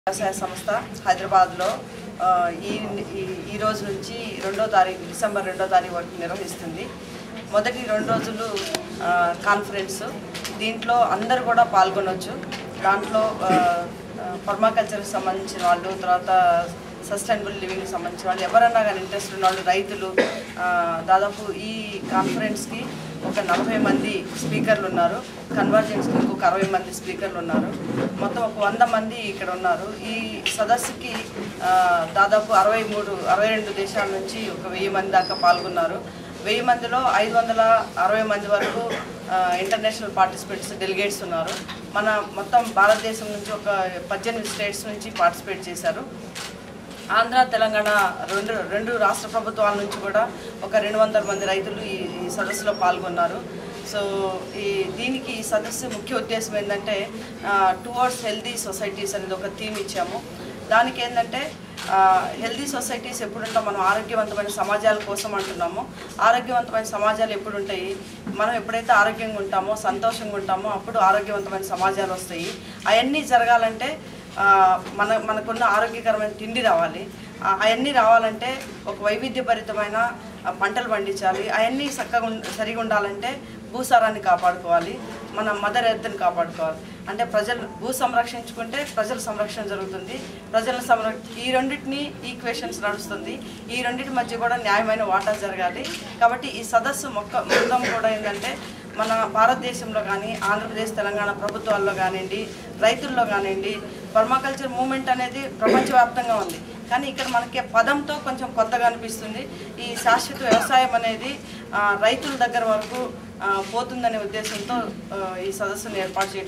వ్యవసాయ సంస్థ హైదరాబాద్లో ఆ, ఈ ఈ- ఈ రోజు నుంచి రెండో తారీఖు డిసెంబర్ రెండో తారీఖు వరకు నిర్వహిస్తుంది మొదటి రెండు రోజులు ఆ, కాన్ఫరెన్స్ దీంట్లో అందరు కూడా పాల్గొనవచ్చు దాంట్లో పర్మాకల్చర్కి సంబంధించిన వాళ్ళు తర్వాత సస్టైనబుల్ లివింగ్కి సంబంధించిన వాళ్ళు ఎవరన్నా కానీ ఇంట్రెస్ట్ ఉన్న వాళ్ళు రైతులు ఆ, దాదాపు ఈ కాన్ఫరెన్స్కి ఒక నలభై మంది స్పీకర్లు ఉన్నారు కన్వర్జెన్స్కి ఇంకొక అరవై మంది స్పీకర్లు ఉన్నారు మొత్తం ఒక వంద మంది ఇక్కడ ఉన్నారు ఈ సదస్సుకి ఆ, దాదాపు అరవై మూడు అరవై రెండు దేశాల నుంచి ఒక వెయ్యి మంది దాకా పాల్గొన్నారు వెయ్యి మందిలో ఐదు వందల అరవై మంది వరకు ఆ, ఇంటర్నేషనల్ పార్టిసిపేట్స్ డెలిగేట్స్ ఉన్నారు మన మొత్తం భారతదేశం నుంచి ఒక పద్దెనిమిది స్టేట్స్ నుంచి పార్టిసిపేట్ చేశారు ఆంధ్ర తెలంగాణ రెండు రెండు రాష్ట్ర ప్రభుత్వాల నుంచి కూడా ఒక రెండు వందల మంది రైతులు ఈ ఈ సదస్సులో పాల్గొన్నారు సో ఈ దీనికి ఈ సదస్సు ముఖ్య ఉద్దేశం ఏంటంటే టువర్డ్స్ హెల్దీ సొసైటీస్ అనేది ఒక థీమ్ ఇచ్చాము దానికి ఏంటంటే హెల్దీ సొసైటీస్ ఎప్పుడుంటాం మనం ఆరోగ్యవంతమైన సమాజాల కోసం అంటున్నామో ఆరోగ్యవంతమైన సమాజాలు ఎప్పుడు ఉంటాయి మనం ఎప్పుడైతే ఆరోగ్యంగా ఉంటామో సంతోషంగా ఉంటామో అప్పుడు ఆరోగ్యవంతమైన సమాజాలు వస్తాయి అవన్నీ జరగాలంటే ఆ, మన మనకున్న ఆరోగ్యకరమైన తిండి రావాలి ఆ, అవన్నీ రావాలంటే ఒక వైవిధ్యభరితమైన ఆ, పంటలు పండించాలి అవన్నీ చక్కగా ఉం- సరిగా ఉండాలంటే భూసారాన్ని కాపాడుకోవాలి మన మదర్ ఎర్త్ని కాపాడుకోవాలి అంటే ప్రజలు భూ సంరక్షించుకుంటే ప్రజల సంరక్షణ జరుగుతుంది ప్రజల సంరక్ష ఈ రెండింటిని ఈక్వేషన్స్ నడుస్తుంది ఈ రెండింటి మధ్య కూడా న్యాయమైన వాటా జరగాలి కాబట్టి ఈ సదస్సు మొక్క మొత్తం కూడా ఏంటంటే మన భారతదేశంలో కానీ ఆంధ్రప్రదేశ్ తెలంగాణ ప్రభుత్వాల్లో కానివ్వండి రైతుల్లో కానివ్వండి పర్మాకల్చర్ మూమెంట్ అనేది ప్రపంచవ్యాప్తంగా ఉంది కానీ ఇక్కడ మనకి పదంతో కొంచెం కొత్తగా అనిపిస్తుంది ఈ శాశ్వత వ్యవసాయం అనేది ఆ, రైతుల దగ్గర వరకు ఆ, పోతుందనే ఉద్దేశంతో ఆ, ఈ సదస్సును ఏర్పాటు చేయడం